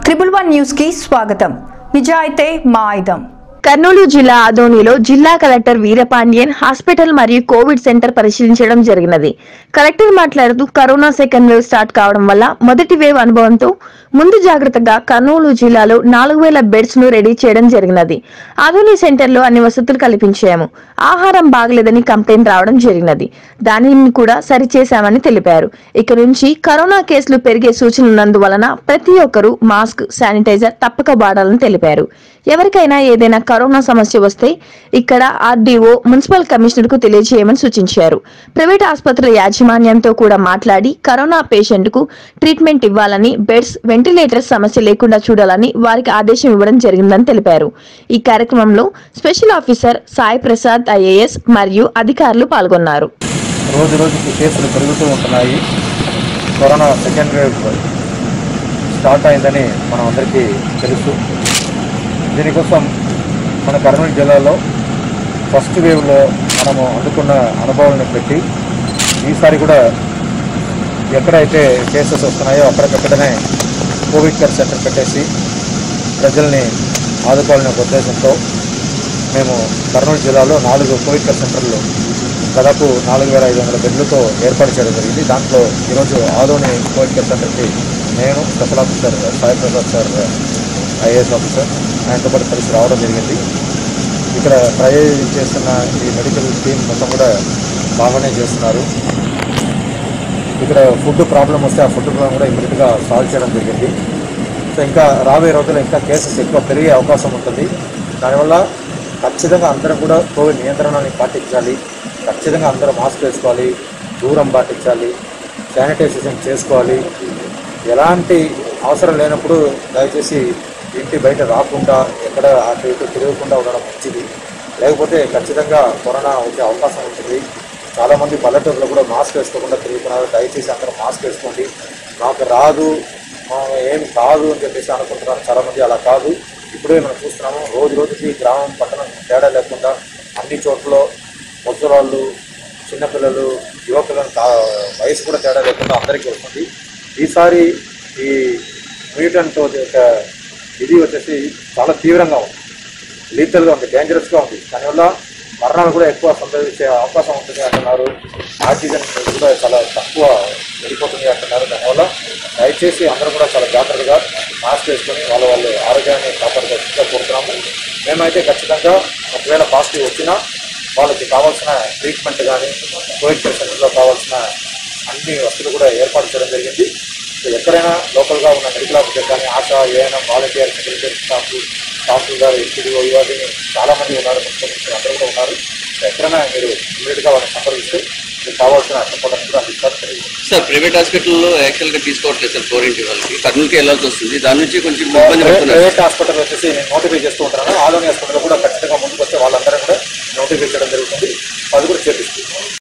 triple one news కి స్వాగతం నిజాయితే మా ఆయుధం కర్నూలు జిల్లా ఆదోనిలో జిల్లా కలెక్టర్ వీరపాండ్యన్ హాస్పిటల్ మరియు కోవిడ్ సెంటర్ పరిశీలించడం జరిగినది కలెక్టర్ మాట్లాడుతూ కరోనా సెకండ్ వేవ్ స్టార్ట్ కావడం వల్ల మొదటి వేవ్ అనుభవంతో ముందు జాగ్రత్తగా కర్నూలు జిల్లాలో నాలుగు వేల బెడ్స్ ను రెడీ చేయడం జరిగినది ఆదోని సెంటర్ లో అన్ని వసతులు కల్పించాము ఆహారం బాగలేదని కంప్లైంట్ రావడం జరిగినది దానిని కూడా సరిచేశామని తెలిపారు ఇక నుంచి కరోనా కేసులు పెరిగే సూచన ఉన్నందువలన ప్రతి ఒక్కరూ మాస్క్ శానిటైజర్ తప్పక వాడాలని తెలిపారు ఎవరికైనా ఏదైనా కరోనా సమస్య వస్తే ఇక్కడ ఆర్డీఓ మున్సిపల్ కమిషనర్ కు తెలియజేయమని సూచించారు ప్రైవేట్ ఆసుపత్రుల యాజమాన్యంతో కూడా మాట్లాడి కరోనా పేషెంట్ కు ట్రీట్మెంట్ ఇవ్వాలని బెడ్స్ వెంటిలేటర్స్ సమస్య లేకుండా చూడాలని వారికి ఆదేశం ఇవ్వడం జరిగిందని తెలిపారు ఈ కార్యక్రమంలో special officer Sai Prasad IAS మరియు అధికారులు పాల్గొన్నారు రోజు రోజుకి కేసులు పెరుగుతూ ఉంటున్నాయి కరోనా సెకండ్ వేవ్ స్టార్ట్ అయిందని మనం అందరికీ తెలుసు దీనికోసం మన కర్నూలు జిల్లాలో ఫస్ట్ వేవ్లో మనము అందుకున్న అనుభవాలను పెట్టి ఈసారి కూడా ఎక్కడైతే కేసెస్ వస్తున్నాయో అక్కడికక్కడనే కోవిడ్ కేర్ సెంటర్ పెట్టేసి ప్రజల్ని ఆదుకోవాలనే ఒక ఉద్దేశంతో మేము కర్నూలు జిల్లాలో నాలుగు కోవిడ్ కేర్ సెంటర్లు దాదాపు నాలుగు వేల ఐదు వందల బెడ్లతో ఏర్పాటు చేయడం జరిగింది దాంట్లో ఈరోజు ఆదోని కోవిడ్ కేర్ సెంటర్కి నేను special officer Sai Prasad sir IAS officer ఆయనతో పాటు కలిసి రావడం జరిగింది ఇక్కడ ట్రై చేస్తున్న ఈ మెడికల్ టీమ్ మొత్తం కూడా బాగానే చేస్తున్నారు ఇక్కడ ఫుడ్ ప్రాబ్లం వస్తే ఆ ఫుడ్ ప్రాబ్లం కూడా ఇమీడియట్గా సాల్వ్ చేయడం జరిగింది సో ఇంకా రాబోయే రోజుల్లో ఇంకా కేసెస్ ఎక్కువ పెరిగే అవకాశం ఉంటుంది దానివల్ల ఖచ్చితంగా అందరం కూడా కోవిడ్ నియంత్రణని పాటించాలి ఖచ్చితంగా అందరూ మాస్క్ వేసుకోవాలి దూరం పాటించాలి శానిటైజేషన్ చేసుకోవాలి ఎలాంటి అవసరం లేనప్పుడు దయచేసి ఇంటి బయట రాకుండా ఎక్కడ అటు ఇటు తిరగకుండా ఉండడం మంచిది లేకపోతే ఖచ్చితంగా కరోనా వచ్చే అవకాశం ఉంటుంది చాలామంది పల్లెటూరులో కూడా మాస్క్ వేసుకోకుండా తిరుగుతున్నారు దయచేసి అందరూ మాస్క్ వేసుకోండి నాకు రాదు ఆ, ఏం కాదు అని చెప్పేసి అనుకుంటున్నారు చాలామంది అలా కాదు ఇప్పుడే మనం చూస్తున్నాము రోజు రోజుకి గ్రామం పట్టణం తేడా లేకుండా అన్ని చోట్ల ముసలాళ్ళు చిన్నపిల్లలు యువకులను కా- వయసు కూడా తేడా లేకుండా అందరికీ వస్తుంది ఈసారి ఈ మ్యూటెంట్ యొక్క ఇది వచ్చేసి చాలా తీవ్రంగా ఉంది లీతల్గా ఉంది డేంజరస్గా ఉంది దానివల్ల మరణాలు కూడా ఎక్కువ సంభవించే అవకాశం ఉంటుంది అంటున్నారు ఆక్సిజన్ కూడా చాలా తక్కువ వెళ్ళిపోతుంది అంటున్నారు దానివల్ల దయచేసి అందరూ కూడా చాలా జాగ్రత్తగా మాస్క్ వేసుకొని వాళ్ళ వాళ్ళ ఆరోగ్యాన్ని కాపాడుకోవాల్సిందిగా కోరుతున్నాము మేమైతే ఖచ్చితంగా ఒకవేళ పాజిటివ్ వచ్చినా వాళ్ళకి కావాల్సిన ట్రీట్మెంట్ కానీ కోవిడ్ కేర్ సెంటర్లో కావాల్సిన అన్ని వస్తువులు కూడా ఏర్పాటు చేయడం జరిగింది సో ఎక్కడైనా లోకల్గా ఉన్న మెడికల్ ఆఫీసర్ కానీ ఆశా ఏమైనా వాలంటీర్ సెక్రటరీ స్టాఫ్ స్టాఫ్లు గారు ఎస్పీడీఓ ఇవన్నీ చాలా మంది ఉన్నారు మున్సిపల్ మినిస్టర్ అందరూ కూడా ఉన్నారు సో ఎక్కడైనా మీరు ఇమీడియట్గా వాళ్ళని సంప్రదిస్తే మీకు కావాల్సిన సపోర్ట్ కూడా అందిస్తారు తెలియదు సార్ ప్రైవేట్ హాస్పిటల్లో యాక్చువల్గా తీసుకోవట్లేదు సార్ క్వారంటైన్ వాళ్ళకి కర్నూలుకి వెళ్ళాల్సి వస్తుంది దాని నుంచి కొంచెం ఇబ్బంది పడుతున్నారు ప్రైవేట్ హాస్పిటల్ వచ్చేసి నేను నోటిఫై చేస్తూ ఉంటాను ఆదోని హాస్పిటల్ కూడా ఖచ్చితంగా ముందుకు వస్తే వాళ్ళందరూ కూడా నోటిఫై చేయడం జరుగుతుంది